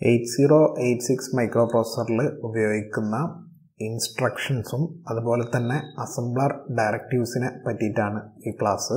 eight zero eight six micro പ്രോസസ്സറിൽ ഉപയോഗിക്കുന്ന ഇൻസ്ട്രക്ഷൻസും അതുപോലെ തന്നെ അസംബ്ലർ ഡയറക്റ്റീവ്സിനെ പറ്റിയിട്ടാണ് ഈ ക്ലാസ്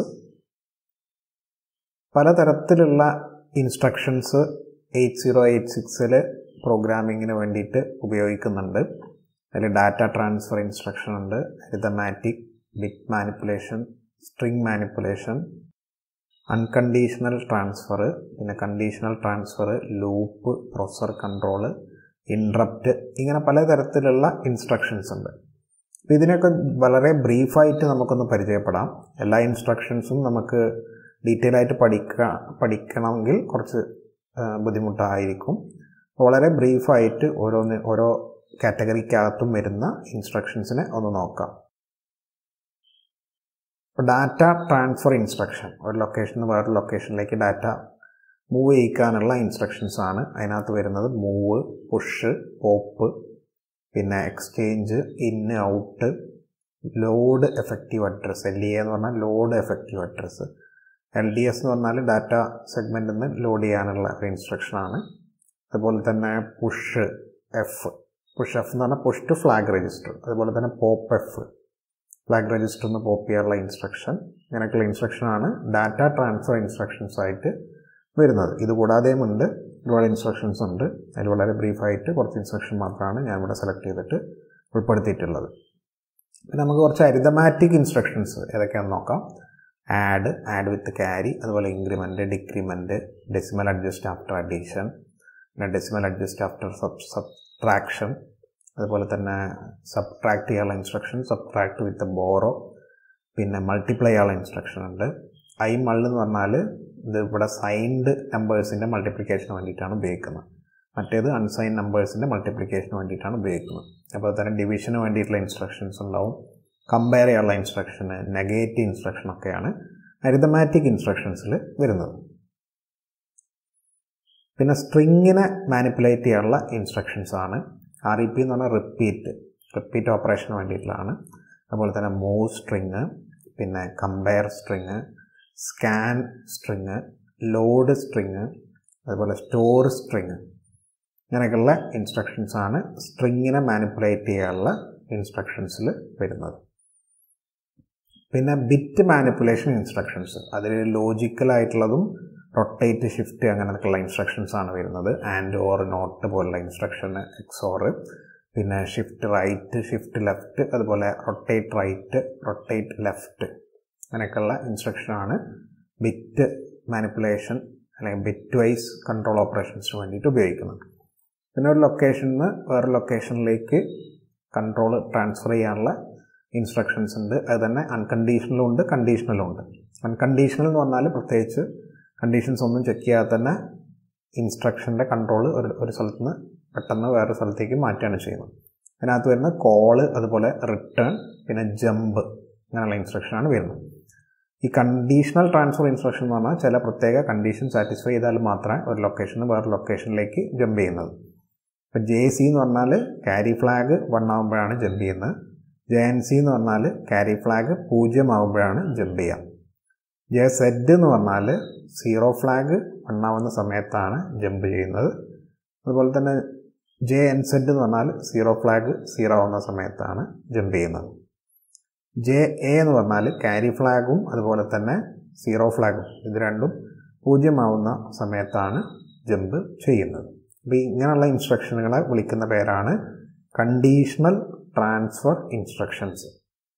പലതരത്തിലുള്ള ഇൻസ്ട്രക്ഷൻസ് എയ്റ്റ് സീറോ എയ്റ്റ് സിക്സിൽ പ്രോഗ്രാമിങ്ങിന് വേണ്ടിയിട്ട് ഉപയോഗിക്കുന്നുണ്ട് അതിൽ ഡാറ്റ ട്രാൻസ്ഫർ ഇൻസ്ട്രക്ഷൻ ഉണ്ട് arithmetic bit manipulation string manipulation unconditional transfer പിന്നെ conditional transfer loop processor control interrupt ഇങ്ങനെ പലതരത്തിലുള്ള ഇൻസ്ട്രക്ഷൻസ് ഉണ്ട് അപ്പോൾ ഇതിനൊക്കെ വളരെ ബ്രീഫായിട്ട് നമുക്കൊന്ന് പരിചയപ്പെടാം എല്ലാ ഇൻസ്ട്രക്ഷൻസും നമുക്ക് ഡീറ്റെയിൽ ആയിട്ട് പഠിക്ക പഠിക്കണമെങ്കിൽ കുറച്ച് ബുദ്ധിമുട്ടായിരിക്കും വളരെ ബ്രീഫായിട്ട് ഓരോന്ന് ഓരോ കാറ്റഗറിക്കകത്തും വരുന്ന ഇൻസ്ട്രക്ഷൻസിനെ ഒന്ന് നോക്കാം ഇപ്പോൾ ഡാറ്റ ട്രാൻസ്ഫർ ഇൻസ്ട്രക്ഷൻ ഒരു ലൊക്കേഷനിൽ നിന്ന് വേറൊരു ലൊക്കേഷനിലേക്ക് ഡാറ്റ മൂവ് ചെയ്യിക്കാനുള്ള ഇൻസ്ട്രക്ഷൻസ് ആണ് അതിനകത്ത് വരുന്നത് മൂവ് പുഷ് പോപ്പ് പിന്നെ exchange in out load effective address L E എന്ന് പറഞ്ഞാൽ load effective address L D S എന്ന് പറഞ്ഞാൽ ഡാറ്റ സെഗ്മെൻറ്റിൽ നിന്ന് ലോഡ് ചെയ്യാനുള്ള ഒരു ഇൻസ്ട്രക്ഷനാണ് അതുപോലെ തന്നെ പുഷ് എഫ് പുഷ് എഫ് എന്ന് പറഞ്ഞാൽ പുഷ് ടു ഫ്ലാഗ് രജിസ്റ്റർ അതുപോലെ തന്നെ പോപ്പ് എഫ് ഫ്ലാഗ് രജിസ്റ്റർ എന്ന് പോപ്പ് ചെയ്യാനുള്ള ഇൻസ്ട്രക്ഷൻ ഇങ്ങനെയൊക്കെയുള്ള ഇൻസ്ട്രക്ഷനാണ് ഡാറ്റ ട്രാൻസ്ഫർ ഇൻസ്ട്രക്ഷൻസ് ആയിട്ട് വരുന്നത് ഇത് കൂടാതെയും ഉണ്ട് ഒരുപാട് ഇൻസ്ട്രക്ഷൻസ് ഉണ്ട് അതിൽ വളരെ ബ്രീഫായിട്ട് കുറച്ച് ഇൻസ്ട്രക്ഷൻ മാത്രമാണ് ഞാൻ ഇവിടെ സെലക്ട് ചെയ്തിട്ട് ഉൾപ്പെടുത്തിയിട്ടുള്ളത് പിന്നെ നമുക്ക് കുറച്ച് അരിതമാറ്റിക് ഇൻസ്ട്രക്ഷൻസ് ഏതൊക്കെയാണെന്ന് നോക്കാം ആഡ് ആഡ് വിത്ത് ക്യാരി അതുപോലെ increment decrement decimal adjust after addition പിന്നെ decimal adjust after sub subtraction അതുപോലെ തന്നെ സബ്ട്രാക്ട് ചെയ്യാനുള്ള ഇൻസ്ട്രക്ഷൻ സബ്ട്രാക്ട് വിത്ത് ബോറോ പിന്നെ മൾട്ടിപ്ലൈ ചെയ്യാനുള്ള ഇൻസ്ട്രക്ഷൻ ഉണ്ട് ഐ മൾ എന്ന് പറഞ്ഞാൽ ഇത് ഇവിടെ സൈൻഡ് നമ്പേഴ്സിൻ്റെ മൾട്ടിപ്ലിക്കേഷന് വേണ്ടിയിട്ടാണ് ഉപയോഗിക്കുന്നത് മറ്റേത് അൺസൈൻ നമ്പേഴ്സിൻ്റെ മൾട്ടിപ്ലിക്കേഷന് വേണ്ടിയിട്ടാണ് ഉപയോഗിക്കുന്നത് അപ്പോൾ തന്നെ ഡിവിഷന് വേണ്ടിയിട്ടുള്ള ഇൻസ്ട്രക്ഷൻസ് ഉണ്ടാവും കമ്പയർ ചെയ്യാനുള്ള ഇൻസ്ട്രക്ഷന് നെഗേറ്റീവ് ഇൻസ്ട്രക്ഷൻ ഒക്കെയാണ് അരിതമാറ്റിക് ഇൻസ്ട്രക്ഷൻസിൽ വരുന്നത് പിന്നെ സ്ട്രിങ്ങിനെ മാനിപ്പുലേറ്റ് ചെയ്യാനുള്ള ഇൻസ്ട്രക്ഷൻസ് ആണ് ആർ ഇ പി എന്ന് പറഞ്ഞാൽ റിപ്പീറ്റ് റിപ്പീറ്റ് ഓപ്പറേഷന് വേണ്ടിയിട്ടുള്ളതാണ് അതുപോലെ തന്നെ മൂവ് സ്ട്രിങ് പിന്നെ compare string scan string load string അതുപോലെ സ്റ്റോർ സ്ട്രിങ് ഇങ്ങനെയൊക്കെയുള്ള ഇൻസ്ട്രക്ഷൻസ് ആണ് സ്ട്രിങ്ങിനെ മാനിപ്പുലേറ്റ് ചെയ്യാനുള്ള ഇൻസ്ട്രക്ഷൻസിൽ വരുന്നത് പിന്നെ ബിറ്റ് മാനിപ്പുലേഷൻ ഇൻസ്ട്രക്ഷൻസ് അതിൽ ലോജിക്കലായിട്ടുള്ളതും റൊട്ടേറ്റ് ഷിഫ്റ്റ് അങ്ങനെയൊക്കെയുള്ള ഇൻസ്ട്രക്ഷൻസ് ആണ് വരുന്നത് ആൻഡ് ഓർ നോട്ട് പോലുള്ള ഇൻസ്ട്രക്ഷൻ എക്സോർ പിന്നെ ഷിഫ്റ്റ് റൈറ്റ് ഷിഫ്റ്റ് ലെഫ്റ്റ് അതുപോലെ റൊട്ടേറ്റ് റൈറ്റ് റൊട്ടേറ്റ് ലെഫ്റ്റ് അങ്ങനെയൊക്കെയുള്ള ഇൻസ്ട്രക്ഷനാണ് ബിറ്റ് മാനിപ്പുലേഷൻ അല്ലെങ്കിൽ ബിറ്റ് വൈസ് കൺട്രോൾ ഓപ്പറേഷൻസിന് വേണ്ടിയിട്ട് ഉപയോഗിക്കുന്നത് പിന്നെ ഒരു ലൊക്കേഷനിൽ നിന്ന് വേറെ ലൊക്കേഷനിലേക്ക് കൺട്രോൾ ട്രാൻസ്ഫർ ചെയ്യാനുള്ള ഇൻസ്ട്രക്ഷൻസ് ഉണ്ട് അത് തന്നെ അൺകണ്ടീഷണലും ഉണ്ട് കണ്ടീഷണലും ഉണ്ട് അൺകണ്ടീഷണൽ എന്ന് പറഞ്ഞാൽ പ്രത്യേകിച്ച് കണ്ടീഷൻസ് ഒന്നും ചെക്ക് ചെയ്യാതെ തന്നെ ഇൻസ്ട്രക്ഷൻ്റെ കൺട്രോൾ ഒരു ഒരു സ്ഥലത്ത് നിന്ന് പെട്ടെന്ന് വേറെ സ്ഥലത്തേക്ക് മാറ്റുകയാണ് ചെയ്യുന്നത് അതിനകത്ത് വരുന്ന കോള് അതുപോലെ റിട്ടേൺ പിന്നെ ജമ്പ് അങ്ങനെയുള്ള ഇൻസ്ട്രക്ഷനാണ് വരുന്നത് ഈ കണ്ടീഷണൽ ട്രാൻസ്ഫർ ഇൻസ്ട്രക്ഷൻ എന്ന് പറഞ്ഞാൽ ചില പ്രത്യേക കണ്ടീഷൻ സാറ്റിസ്ഫൈ ചെയ്താൽ മാത്രമേ ഒരു ലൊക്കേഷന് വേറെ ലൊക്കേഷനിലേക്ക് ജമ്പ് ചെയ്യുന്നത് ഇപ്പം ജെ സി എന്ന് പറഞ്ഞാൽ ക്യാരി ഫ്ലാഗ് വൺ ആകുമ്പോഴാണ് ജമ്പ് ചെയ്യുന്നത് ജെ എൻ സി എന്ന് പറഞ്ഞാൽ ക്യാരി ഫ്ലാഗ് പൂജ്യം ആകുമ്പോഴാണ് ജമ്പ് ചെയ്യുക ജെ സെഡ് എന്ന് പറഞ്ഞാൽ സീറോ ഫ്ലാഗ് വൺ ആവുന്ന സമയത്താണ് ജമ്പ് ചെയ്യുന്നത് അതുപോലെ തന്നെ ജെ എൻ സെഡ് എന്ന് പറഞ്ഞാൽ സീറോ ഫ്ലാഗ് സീറോ ആവുന്ന സമയത്താണ് ജമ്പ് ചെയ്യുന്നത് ജെ എ എന്ന് പറഞ്ഞാൽ ക്യാരി ഫ്ലാഗും അതുപോലെ തന്നെ സീറോ ഫ്ലാഗും ഇത് രണ്ടും പൂജ്യമാവുന്ന സമയത്താണ് ജമ്പ് ചെയ്യുന്നത് അപ്പോൾ ഇങ്ങനെയുള്ള ഇൻസ്ട്രക്ഷനുകളെ വിളിക്കുന്ന പേരാണ് കണ്ടീഷണൽ ട്രാൻസ്ഫർ ഇൻസ്ട്രക്ഷൻസ്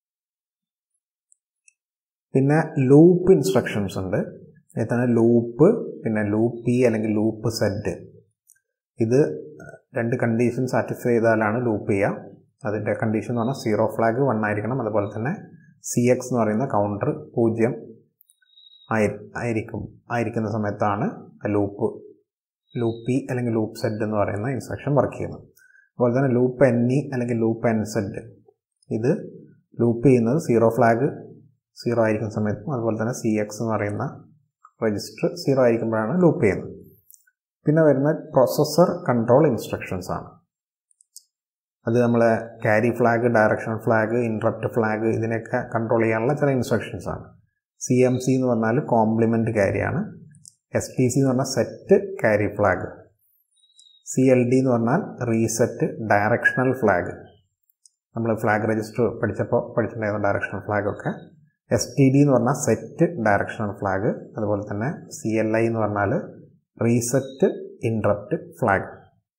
പിന്നെ ലൂപ്പ് ഇൻസ്ട്രക്ഷൻസ് ഉണ്ട് ഇതിൽ തന്നെ ലൂപ്പ് പിന്നെ ലൂപ്പ് ഇ അല്ലെങ്കിൽ ലൂപ്പ് സെറ്റ് ഇത് രണ്ട് കണ്ടീഷൻ സാറ്റിസ്ഫൈ ചെയ്താലാണ് ലൂപ്പ് ചെയ്യുക അതിൻ്റെ കണ്ടീഷൻ എന്ന് പറഞ്ഞാൽ സീറോ ഫ്ലാഗ് വൺ ആയിരിക്കണം അതുപോലെ തന്നെ സി എക്സ് എന്ന് പറയുന്ന കൗണ്ടർ പൂജ്യം ആയി ആയിരിക്കും ആയിരിക്കുന്ന സമയത്താണ് ലൂപ്പ് ലൂപ്പ് ഇ അല്ലെങ്കിൽ ലൂപ്പ് സെറ്റ് എന്ന് പറയുന്ന ഇൻസ്ട്രക്ഷൻ വർക്ക് ചെയ്യുന്നത് അതുപോലെ തന്നെ ലൂപ്പ് എൻ ഇ അല്ലെങ്കിൽ ലൂപ്പ് എൻ സെറ്റ് ഇത് ലൂപ്പ് ചെയ്യുന്നത് സീറോ ഫ്ലാഗ് സീറോ ആയിരിക്കുന്ന സമയത്തും അതുപോലെ തന്നെ സി എക്സ് എന്ന് പറയുന്ന രജിസ്റ്റർ സീറോ ആയിരിക്കുമ്പോഴാണ് ലൂപ്പ് ചെയ്യുന്നത് പിന്നെ വരുന്ന പ്രോസസ്സർ കൺട്രോൾ ഇൻസ്ട്രക്ഷൻസ് ആണ് അത് നമ്മളെ carry flag direction flag interrupt flag ഇതിനെയൊക്കെ കൺട്രോൾ ചെയ്യാനുള്ള ചില ഇൻസ്ട്രക്ഷൻസ് ആണ് സി എം സി എന്ന് പറഞ്ഞാൽ കോംപ്ലിമെൻറ്റ് ക്യാരിയാണ് എസ് ടി സി എന്ന് പറഞ്ഞാൽ set carry flag C L D എന്ന് പറഞ്ഞാൽ റീസെറ്റ് ഡയറക്ഷണൽ ഫ്ലാഗ് നമ്മൾ ഫ്ലാഗ് രജിസ്റ്റർ പഠിച്ചപ്പോൾ പഠിച്ചിട്ടുണ്ടായിരുന്നു ഡയറക്ഷണൽ ഫ്ലാഗ് ഒക്കെ എസ് ടി ഡി എന്ന് പറഞ്ഞാൽ സെറ്റ് ഡയറക്ഷണൽ ഫ്ലാഗ് അതുപോലെ തന്നെ സി എൽ ഐ എന്ന് പറഞ്ഞാൽ reset interrupt flag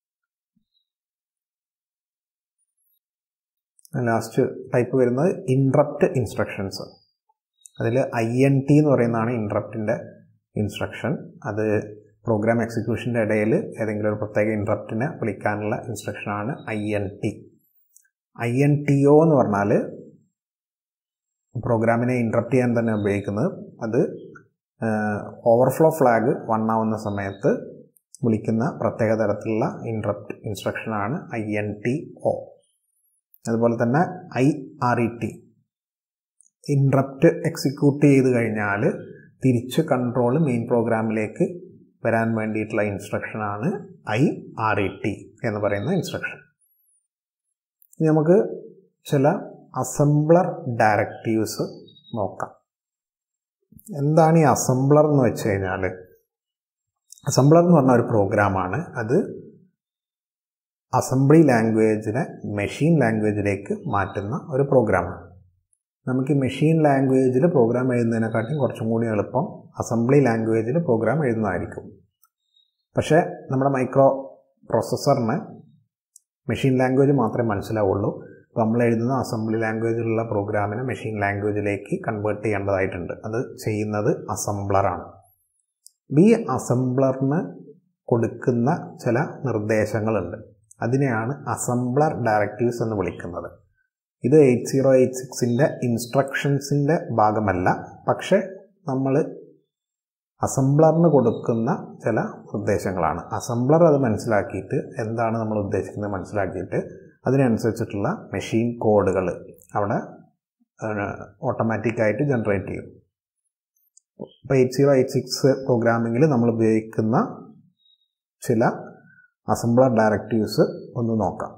last type വരുന്നത് ഇൻട്രപ്റ്റ് ഇൻസ്ട്രക്ഷൻസ് അതിൽ ഐ എൻ ടി എന്ന് പറയുന്നതാണ് ഇൻട്രപ്റ്റിൻ്റെ ഇൻസ്ട്രക്ഷൻ അത് പ്രോഗ്രാം എക്സിക്യൂഷൻ്റെ ഇടയിൽ ഏതെങ്കിലും ഒരു പ്രത്യേക ഇൻട്രപ്റ്റിനെ വിളിക്കാനുള്ള ഇൻസ്ട്രക്ഷനാണ് I N T I N T O എന്ന് പറഞ്ഞാൽ പ്രോഗ്രാമിനെ ഇൻട്രപ്റ്റ് ചെയ്യാൻ തന്നെ ഉപയോഗിക്കുന്നത് അത് ഓവർഫ്ലോ ഫ്ലാഗ് വൺ ആവുന്ന സമയത്ത് വിളിക്കുന്ന പ്രത്യേക തരത്തിലുള്ള ഇൻട്രപ്റ്റ് ഇൻസ്ട്രക്ഷനാണ് ഐ എൻ ടി ഒ അതുപോലെ തന്നെ I R E T interrupt execute ചെയ്ത് കഴിഞ്ഞാൽ തിരിച്ച് കൺട്രോൾ മെയിൻ പ്രോഗ്രാമിലേക്ക് വരാൻ വേണ്ടിയിട്ടുള്ള ഇൻസ്ട്രക്ഷനാണ് ഐ ആർ ഇ ടി എന്ന് പറയുന്ന ഇൻസ്ട്രക്ഷൻ ഇനി നമുക്ക് ചില അസംബ്ലർ ഡയറക്റ്റീവ്സ് നോക്കാം എന്താണ് ഈ അസംബ്ലർ എന്ന് വെച്ച് കഴിഞ്ഞാൽ അസംബ്ലർ എന്ന് പറഞ്ഞ ഒരു പ്രോഗ്രാമാണ് അത് അസംബ്ലി ലാംഗ്വേജിനെ മെഷീൻ ലാംഗ്വേജിലേക്ക് മാറ്റുന്ന ഒരു പ്രോഗ്രാമാണ് നമുക്ക് മെഷീൻ ലാംഗ്വേജിൽ പ്രോഗ്രാം എഴുതുന്നതിനെക്കാട്ടിയും കുറച്ചും കൂടി എളുപ്പം അസംബ്ലി ലാംഗ്വേജിൽ പ്രോഗ്രാം എഴുതുന്നതായിരിക്കും പക്ഷേ നമ്മുടെ മൈക്രോ പ്രോസസ്സറിന് മെഷീൻ ലാംഗ്വേജ് മാത്രമേ മനസ്സിലാവുള്ളൂ അപ്പോൾ നമ്മൾ എഴുതുന്ന അസംബ്ലി ലാംഗ്വേജിലുള്ള പ്രോഗ്രാമിനെ മെഷീൻ ലാംഗ്വേജിലേക്ക് കൺവേർട്ട് ചെയ്യേണ്ടതായിട്ടുണ്ട് അത് ചെയ്യുന്നത് അസംബ്ലറാണ് ഈ അസംബ്ലറിന് കൊടുക്കുന്ന ചില നിർദ്ദേശങ്ങളുണ്ട് അതിനെയാണ് അസംബ്ലർ ഡയറക്റ്റീവ്സ് എന്ന് വിളിക്കുന്നത് ഇത് എയ്റ്റ് സീറോ എയ്റ്റ് സിക്സിൻ്റെ ഇൻസ്ട്രക്ഷൻസിൻ്റെ ഭാഗമല്ല പക്ഷേ നമ്മൾ അസംബ്ലറിന് കൊടുക്കുന്ന ചില നിർദ്ദേശങ്ങളാണ് അസംബ്ലർ അത് മനസ്സിലാക്കിയിട്ട് എന്താണ് നമ്മൾ ഉദ്ദേശിക്കുന്നത് മനസ്സിലാക്കിയിട്ട് അതിനനുസരിച്ചിട്ടുള്ള മെഷീൻ കോഡുകൾ അവിടെ ഓട്ടോമാറ്റിക്കായിട്ട് ജനറേറ്റ് ചെയ്യും ഇപ്പോൾ എയ്റ്റ് സീറോ എയ്റ്റ് സിക്സ് പ്രോഗ്രാമിങ്ങിൽ നമ്മൾ ഉപയോഗിക്കുന്ന ചില അസംബ്ലർ ഡയറക്റ്റീവ്സ് ഒന്ന് നോക്കാം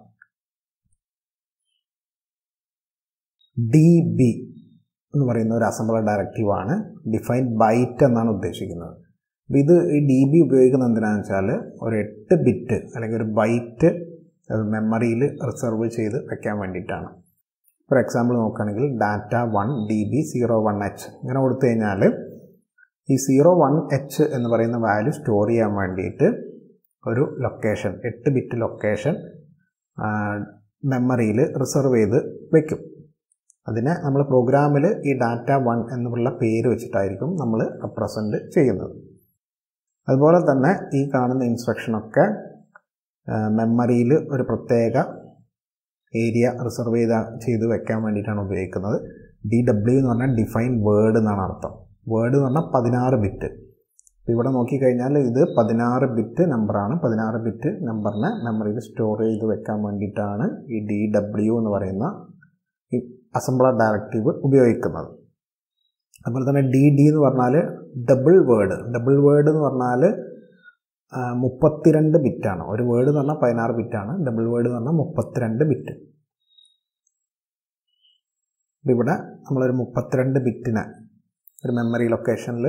ഡി ബി എന്ന് പറയുന്ന ഒരു അസംബ്ലർ ഡയറക്റ്റീവാണ് ഡിഫൈൻ ബൈറ്റ് എന്നാണ് ഉദ്ദേശിക്കുന്നത് അപ്പോൾ ഇത് ഈ ഡി ബി ഉപയോഗിക്കുന്നത് എന്തിനാണെന്ന് വെച്ചാൽ ഒരു എട്ട് ബിറ്റ് അല്ലെങ്കിൽ ഒരു ബൈറ്റ് മെമ്മറിയിൽ റിസർവ് ചെയ്ത് വെക്കാൻ വേണ്ടിയിട്ടാണ് ഫോർ എക്സാമ്പിൾ നോക്കുകയാണെങ്കിൽ data one D B zero one H ഇങ്ങനെ കൊടുത്തു കഴിഞ്ഞാൽ ഈ സീറോ വൺ എച്ച് എന്ന് പറയുന്ന വാല്യൂ സ്റ്റോർ ചെയ്യാൻ വേണ്ടിയിട്ട് ഒരു ലൊക്കേഷൻ എട്ട് ബിറ്റ് ലൊക്കേഷൻ മെമ്മറിയിൽ റിസർവ് ചെയ്ത് വെക്കും അതിനെ നമ്മൾ പ്രോഗ്രാമിൽ ഈ ഡാറ്റ വൺ എന്നുള്ള പേര് വെച്ചിട്ടായിരിക്കും നമ്മൾ റെപ്രസെൻ്റ് ചെയ്യുന്നത് അതുപോലെ തന്നെ ഈ കാണുന്ന ഇൻസ്ട്രക്ഷനൊക്കെ മെമ്മറിയിൽ ഒരു പ്രത്യേക ഏരിയ റിസർവ് ചെയ്ത ചെയ്ത് വെക്കാൻ വേണ്ടിയിട്ടാണ് ഉപയോഗിക്കുന്നത് ഡി ഡബ്ല്യു എന്ന് പറഞ്ഞാൽ ഡിഫൈൻ വേർഡ് എന്നാണ് അർത്ഥം വേർഡ് എന്ന് പറഞ്ഞാൽ പതിനാറ് ബിറ്റ് ഇവിടെ നോക്കിക്കഴിഞ്ഞാൽ ഇത് പതിനാറ് ബിറ്റ് നമ്പറാണ് പതിനാറ് ബിറ്റ് നമ്പറിനെ മെമ്മറിയിൽ സ്റ്റോർ ചെയ്ത് വെക്കാൻ വേണ്ടിയിട്ടാണ് ഈ ഡി ഡബ്ല്യു എന്ന് പറയുന്ന ഈ അസംബ്ലർ ഡയറക്റ്റീവ് ഉപയോഗിക്കുന്നത് അതുപോലെ തന്നെ ഡി ഡി എന്ന് പറഞ്ഞാൽ ഡബിൾ വേർഡ് ഡബിൾ വേർഡ് എന്ന് പറഞ്ഞാൽ മുപ്പത്തിരണ്ട് ബിറ്റാണ് ഒരു വേർഡ് എന്ന് പറഞ്ഞാൽ പതിനാറ് ബിറ്റാണ് ഡബിൾ വേർഡ് എന്ന് പറഞ്ഞാൽ മുപ്പത്തിരണ്ട് ബിറ്റ് ഇവിടെ നമ്മളൊരു മുപ്പത്തിരണ്ട് ബിറ്റിനെ ഒരു മെമ്മറി ലൊക്കേഷനിൽ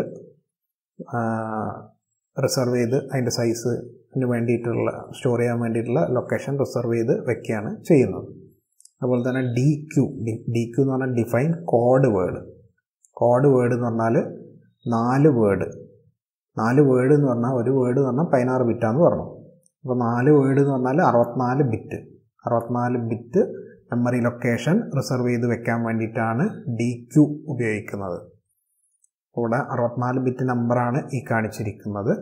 റിസർവ് ചെയ്ത് അതിൻ്റെ സൈസിന് വേണ്ടിയിട്ടുള്ള സ്റ്റോർ ചെയ്യാൻ വേണ്ടിയിട്ടുള്ള ലൊക്കേഷൻ റിസർവ് ചെയ്ത് വെക്കുകയാണ് ചെയ്യുന്നത് അതുപോലെ തന്നെ D Q D D Q എന്ന് പറഞ്ഞാൽ define code word code word എന്ന് പറഞ്ഞാൽ നാല് വേർഡ് നാല് വേർഡ് എന്ന് പറഞ്ഞാൽ ഒരു വേർഡ് എന്ന് പറഞ്ഞാൽ പതിനാറ് ബിറ്റാന്ന് പറഞ്ഞു അപ്പോൾ നാല് വേർഡ് എന്ന് പറഞ്ഞാൽ അറുപത്തിനാല് ബിറ്റ് അറുപത്തിനാല് ബിറ്റ് മെമ്മറി ലൊക്കേഷൻ റിസർവ് ചെയ്ത് വെക്കാൻ വേണ്ടിയിട്ടാണ് ഡി ക്യു ഉപയോഗിക്കുന്നത് ഇവിടെ അറുപത്തിനാല് ബിറ്റ് നമ്പറാണ് ഈ കാണിച്ചിരിക്കുന്നത്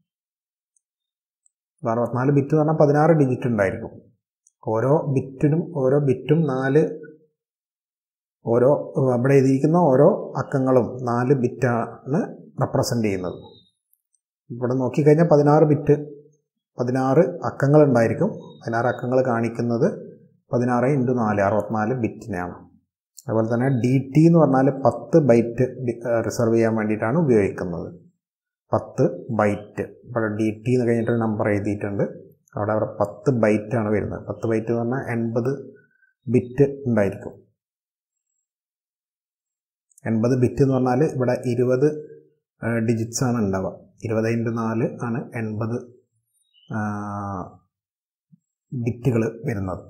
അറുപത്തിനാല് ബിറ്റ് എന്ന് പറഞ്ഞാൽ പതിനാറ് ഡിജിറ്റ് ഉണ്ടായിരിക്കും ഓരോ ബിറ്റിനും ഓരോ ബിറ്റും നാല് ഓരോ അവിടെ എഴുതിയിരിക്കുന്ന ഓരോ അക്കങ്ങളും നാല് ബിറ്റാണ് റെപ്രസെൻ്റ് ചെയ്യുന്നത് ഇവിടെ നോക്കിക്കഴിഞ്ഞാൽ പതിനാറ് ബിറ്റ് പതിനാറ് അക്കങ്ങൾ ഉണ്ടായിരിക്കും പതിനാറ് അക്കങ്ങൾ കാണിക്കുന്നത് പതിനാറ് ഇൻറ്റു നാല് അറുപത്തിനാല് ബിറ്റിനെയാണ് അതുപോലെ തന്നെ ഡി ടി എന്ന് പറഞ്ഞാൽ പത്ത് ബൈറ്റ് റിസർവ് ചെയ്യാൻ വേണ്ടിയിട്ടാണ് ഉപയോഗിക്കുന്നത് പത്ത് ബൈറ്റ് ഇവിടെ ഡി ടി എന്ന് കഴിഞ്ഞിട്ട് നമ്പർ എഴുതിയിട്ടുണ്ട് അവിടെ അവിടെ പത്ത് ബൈറ്റാണ് വരുന്നത് പത്ത് ബൈറ്റ് എന്ന് പറഞ്ഞാൽ എൺപത് ബിറ്റ് ഉണ്ടായിരിക്കും എൺപത് ബിറ്റ് എന്ന് പറഞ്ഞാൽ ഇവിടെ ഇരുപത് ഡിജിറ്റ്സ് ആണ് ഉണ്ടാവുക ഇരുപത് ഇൻറ്റു നാല് ആണ് എൺപത് ബിറ്റുകൾ വരുന്നത്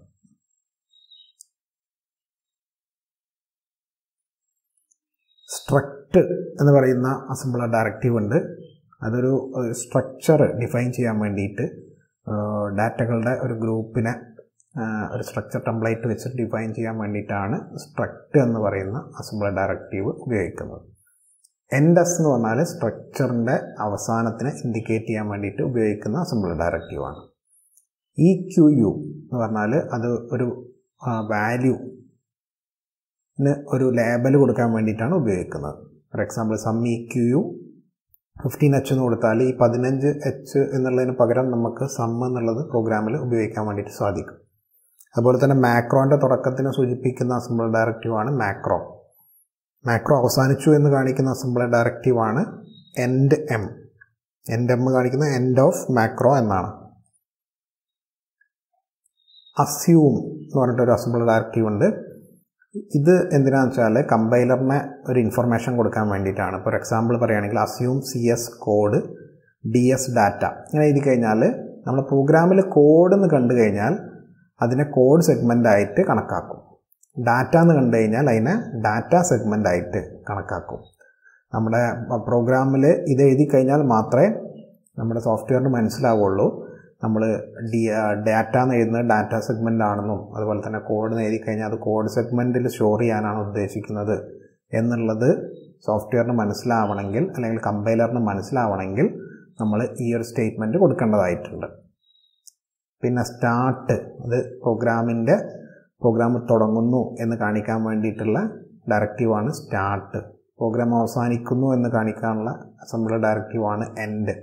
സ്ട്രക്റ്റ് എന്ന് പറയുന്ന അസംബ്ലർ ഡയറക്റ്റീവ് ഉണ്ട് അതൊരു സ്ട്രക്ചർ ഡിഫൈൻ ചെയ്യാൻ വേണ്ടിയിട്ട് ഡാറ്റകളുടെ ഒരു ഗ്രൂപ്പിനെ ഒരു സ്ട്രക്ചർ ടെംപ്ലേറ്റ് വെച്ച് ഡിഫൈൻ ചെയ്യാൻ വേണ്ടിയിട്ടാണ് സ്ട്രക്റ്റ് എന്ന് പറയുന്ന അസംബ്ലർ ഡയറക്റ്റീവ് ഉപയോഗിക്കുന്നത് എൻഡസ് എന്ന് പറഞ്ഞാൽ സ്ട്രക്ചറിൻ്റെ അവസാനത്തിനെ ഇൻഡിക്കേറ്റ് ചെയ്യാൻ വേണ്ടിയിട്ട് ഉപയോഗിക്കുന്ന അസംബ്ലർ ഡയറക്റ്റീവാണ് ഇ ക്യു യു എന്ന് പറഞ്ഞാൽ അത് ഒരു വാല്യൂ ഒരു ലേബൽ കൊടുക്കാൻ വേണ്ടിയിട്ടാണ് ഉപയോഗിക്കുന്നത് for example sum E Q U fifteen H എന്ന് കൊടുത്താൽ ഈ പതിനഞ്ച് എച്ച് എന്നുള്ളതിന് പകരം നമുക്ക് സം എന്നുള്ളത് പ്രോഗ്രാമിൽ ഉപയോഗിക്കാൻ വേണ്ടിയിട്ട് സാധിക്കും അതുപോലെ തന്നെ മാക്രോൻ്റെ തുടക്കത്തിന് സൂചിപ്പിക്കുന്ന അസംബിൾ ഡയറക്റ്റീവാണ് മാക്രോ മാക്രോ അവസാനിച്ചു എന്ന് കാണിക്കുന്ന അസംബിൾ ഡയറക്റ്റീവാണ് എൻഡ് എം എൻഡ് എം കാണിക്കുന്ന എൻഡ് ഓഫ് മാക്രോ എന്നാണ് അസ്യൂം എന്ന് പറഞ്ഞിട്ടൊരു അസംബിൾ ഡയറക്റ്റീവ് ഉണ്ട് ഇത് എന്തിനാന്ന് വെച്ചാൽ കമ്പൈലറിനെ ഒരു ഇൻഫർമേഷൻ കൊടുക്കാൻ വേണ്ടിയിട്ടാണ് ഫോർ എക്സാമ്പിൾ പറയുകയാണെങ്കിൽ assume C S code D S data ഇങ്ങനെ എഴുതി കഴിഞ്ഞാൽ നമ്മൾ പ്രോഗ്രാമിൽ കോഡ് എന്ന് കണ്ടു കഴിഞ്ഞാൽ അതിനെ കോഡ് സെഗ്മെൻ്റ് ആയിട്ട് കണക്കാക്കും ഡാറ്റ എന്ന് കണ്ടു കഴിഞ്ഞാൽ അതിനെ ഡാറ്റ സെഗ്മെൻ്റ് ആയിട്ട് കണക്കാക്കും നമ്മുടെ പ്രോഗ്രാമിൽ ഇത് എഴുതി കഴിഞ്ഞാൽ മാത്രമേ നമ്മുടെ സോഫ്റ്റ്വെയറിന് മനസ്സിലാവുള്ളൂ നമ്മൾ ഡി ഡാറ്റ എന്ന് എഴുതുന്നത് ഡാറ്റ സെഗ്മെൻ്റ് ആണെന്നും അതുപോലെ തന്നെ കോഡ് എന്ന് എഴുതി കഴിഞ്ഞാൽ അത് കോഡ് സെഗ്മെൻറ്റിൽ സ്റ്റോർ ചെയ്യാനാണ് ഉദ്ദേശിക്കുന്നത് എന്നുള്ളത് സോഫ്റ്റ്വെയറിന് മനസ്സിലാവണമെങ്കിൽ അല്ലെങ്കിൽ കമ്പൈലറിന് മനസ്സിലാവണമെങ്കിൽ നമ്മൾ ഈ ഒരു സ്റ്റേറ്റ്മെൻറ്റ് കൊടുക്കേണ്ടതായിട്ടുണ്ട് പിന്നെ സ്റ്റാർട്ട് അത് പ്രോഗ്രാമിൻ്റെ പ്രോഗ്രാം തുടങ്ങുന്നു എന്ന് കാണിക്കാൻ വേണ്ടിയിട്ടുള്ള ഡയറക്റ്റീവാണ് സ്റ്റാർട്ട് പ്രോഗ്രാം അവസാനിക്കുന്നു എന്ന് കാണിക്കാനുള്ള അസംബ്ലി ഡയറക്റ്റീവാണ് എൻഡ്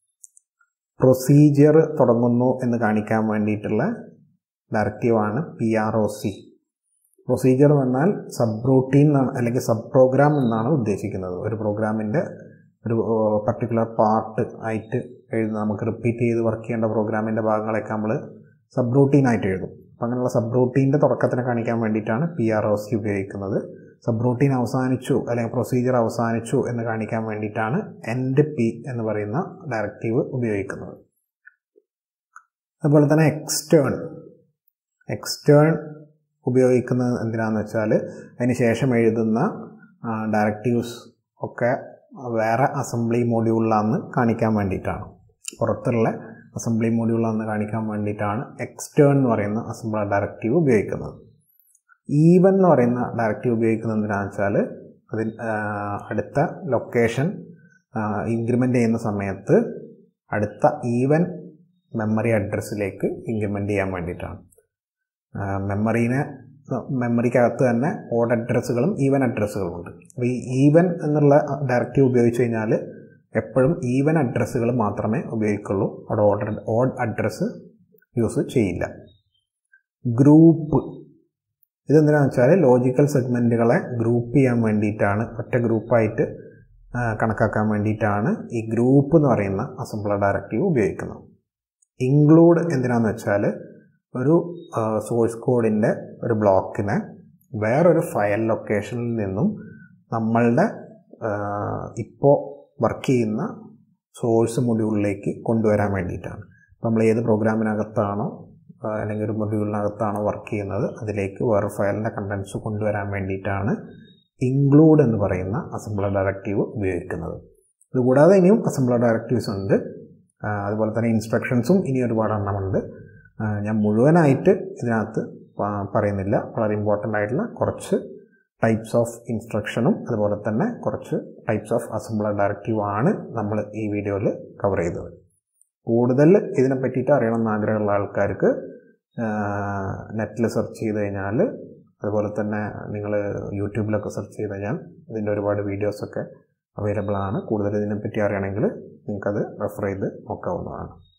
പ്രൊസീജിയർ തുടങ്ങുന്നു എന്ന് കാണിക്കാൻ വേണ്ടിയിട്ടുള്ള ഡയറക്റ്റീവാണ് P R O C procedure എന്നാൽ സബ് റൂട്ടീൻ എന്നാണ് അല്ലെങ്കിൽ സബ് പ്രോഗ്രാം എന്നാണ് ഉദ്ദേശിക്കുന്നത് ഒരു പ്രോഗ്രാമിൻ്റെ ഒരു പർട്ടിക്കുലർ പാർട്ട് ആയിട്ട് എഴുതുന്ന നമുക്ക് റിപ്പീറ്റ് ചെയ്ത് വർക്ക് ചെയ്യേണ്ട പ്രോഗ്രാമിൻ്റെ ഭാഗങ്ങളൊക്കെ നമ്മൾ സബ് റൂട്ടീൻ ആയിട്ട് എഴുതും അപ്പം അങ്ങനെയുള്ള സബ് റൂട്ടീൻ്റെ തുടക്കത്തിനെ കാണിക്കാൻ വേണ്ടിയിട്ടാണ് പി ആർ ഒ സി ഉപയോഗിക്കുന്നത് സബ് റൂട്ടീൻ അവസാനിച്ചു അല്ലെങ്കിൽ പ്രൊസീജിയർ അവസാനിച്ചു എന്ന് കാണിക്കാൻ വേണ്ടിയിട്ടാണ് എൻഡ് പി എന്ന് പറയുന്ന ഡയറക്റ്റീവ് ഉപയോഗിക്കുന്നത് അതുപോലെ തന്നെ എക്സ്റ്റേൺ എക്സ്റ്റേൺ ഉപയോഗിക്കുന്നത് എന്തിനാണെന്ന് വെച്ചാൽ അതിന് ശേഷം എഴുതുന്ന ഡയറക്റ്റീവ്സ് ഒക്കെ വേറെ അസംബ്ലി മോഡ്യൂളിലാണെന്ന് കാണിക്കാൻ വേണ്ടിയിട്ടാണ് പുറത്തുള്ള അസംബ്ലി മോഡ്യൂളാണെന്ന് കാണിക്കാൻ വേണ്ടിയിട്ടാണ് എക്സ്റ്റേൺ എന്ന് പറയുന്ന അസംബ്ലർ ഡയറക്റ്റീവ് ഉപയോഗിക്കുന്നത് ഈവൻ എന്ന് പറയുന്ന ഡയറക്റ്റീവ് ഉപയോഗിക്കുന്നത് എന്തിനാണെന്ന് വെച്ചാൽ അതിൽ അടുത്ത ലൊക്കേഷൻ ഇൻക്രിമെൻ്റ് ചെയ്യുന്ന സമയത്ത് അടുത്ത ഈവൻ മെമ്മറി അഡ്രസ്സിലേക്ക് ഇൻക്രിമെൻ്റ് ചെയ്യാൻ വേണ്ടിയിട്ടാണ് മെമ്മറീനെ മെമ്മറിക്കകത്ത് തന്നെ ഓഡ് അഡ്രസ്സുകളും ഈവൻ അഡ്രസ്സുകളും ഉണ്ട് അപ്പോൾ ഈ ഈവൻ എന്നുള്ള ഡയറക്റ്റീവ് ഉപയോഗിച്ച് കഴിഞ്ഞാൽ എപ്പോഴും ഈവൻ അഡ്രസ്സുകൾ മാത്രമേ ഉപയോഗിക്കുള്ളൂ അവിടെ ഓർഡർ ഓഡ് അഡ്രസ്സ് യൂസ് ചെയ്യില്ല ഗ്രൂപ്പ് ഇതെന്തിനാണെന്ന് വെച്ചാൽ ലോജിക്കൽ സെഗ്മെൻറ്റുകളെ ഗ്രൂപ്പ് ചെയ്യാൻ വേണ്ടിയിട്ടാണ് ഒറ്റ ഗ്രൂപ്പായിട്ട് കണക്കാക്കാൻ വേണ്ടിയിട്ടാണ് ഈ ഗ്രൂപ്പ് എന്ന് പറയുന്ന അസംബ്ലർ ഡയറക്റ്റീവ് ഉപയോഗിക്കുന്നത് ഇൻക്ലൂഡ് എന്തിനാണെന്ന് വെച്ചാൽ ഒരു സോഴ്സ് കോഡിൻ്റെ ഒരു ബ്ലോക്കിനെ വേറൊരു ഫയൽ ലൊക്കേഷനിൽ നിന്നും നമ്മളുടെ ഇപ്പോൾ വർക്ക് ചെയ്യുന്ന സോഴ്സ് മൊഡ്യൂളിലേക്ക് കൊണ്ടുവരാൻ വേണ്ടിയിട്ടാണ് നമ്മൾ ഏത് പ്രോഗ്രാമിനകത്താണോ അല്ലെങ്കിൽ ഒരു മൊഡ്യൂളിനകത്താണോ വർക്ക് ചെയ്യുന്നത് അതിലേക്ക് വേറെ ഫയലിൻ്റെ കണ്ടൻസ് കൊണ്ടുവരാൻ വേണ്ടിയിട്ടാണ് ഇൻക്ലൂഡ് എന്ന് പറയുന്ന അസംബ്ലർ ഡയറക്റ്റീവ് ഉപയോഗിക്കുന്നത് ഇതുകൂടാതെ ഇനിയും അസംബ്ലർ ഡയറക്റ്റീവ്സ് ഉണ്ട് അതുപോലെ തന്നെ ഇൻസ്ട്രക്ഷൻസും ഇനി ഒരുപാട് എണ്ണമുണ്ട് ഞാൻ മുഴുവനായിട്ട് ഇതിനകത്ത് പറയുന്നില്ല വളരെ ഇമ്പോർട്ടൻ്റ് ആയിട്ടുള്ള കുറച്ച് ടൈപ്സ് ഓഫ് ഇൻസ്ട്രക്ഷനും അതുപോലെ തന്നെ കുറച്ച് ടൈപ്സ് ഓഫ് അസംബ്ലർ ഡയറക്റ്റീവ് ആണ് നമ്മൾ ഈ വീഡിയോയിൽ കവർ ചെയ്തത് കൂടുതൽ ഇതിനെ പറ്റിയിട്ട് അറിയണമെന്ന് ആഗ്രഹമുള്ള ആൾക്കാർക്ക് നെറ്റിൽ സെർച്ച് ചെയ്ത് കഴിഞ്ഞാൽ അതുപോലെ തന്നെ നിങ്ങൾ യൂട്യൂബിലൊക്കെ സെർച്ച് ചെയ്ത് കഴിഞ്ഞാൽ ഇതിൻ്റെ ഒരുപാട് വീഡിയോസൊക്കെ അവൈലബിൾ ആണ് കൂടുതൽ ഇതിനെപ്പറ്റി അറിയണമെങ്കിൽ നിങ്ങൾക്കത് റെഫർ ചെയ്ത് നോക്കാവുന്നതാണ്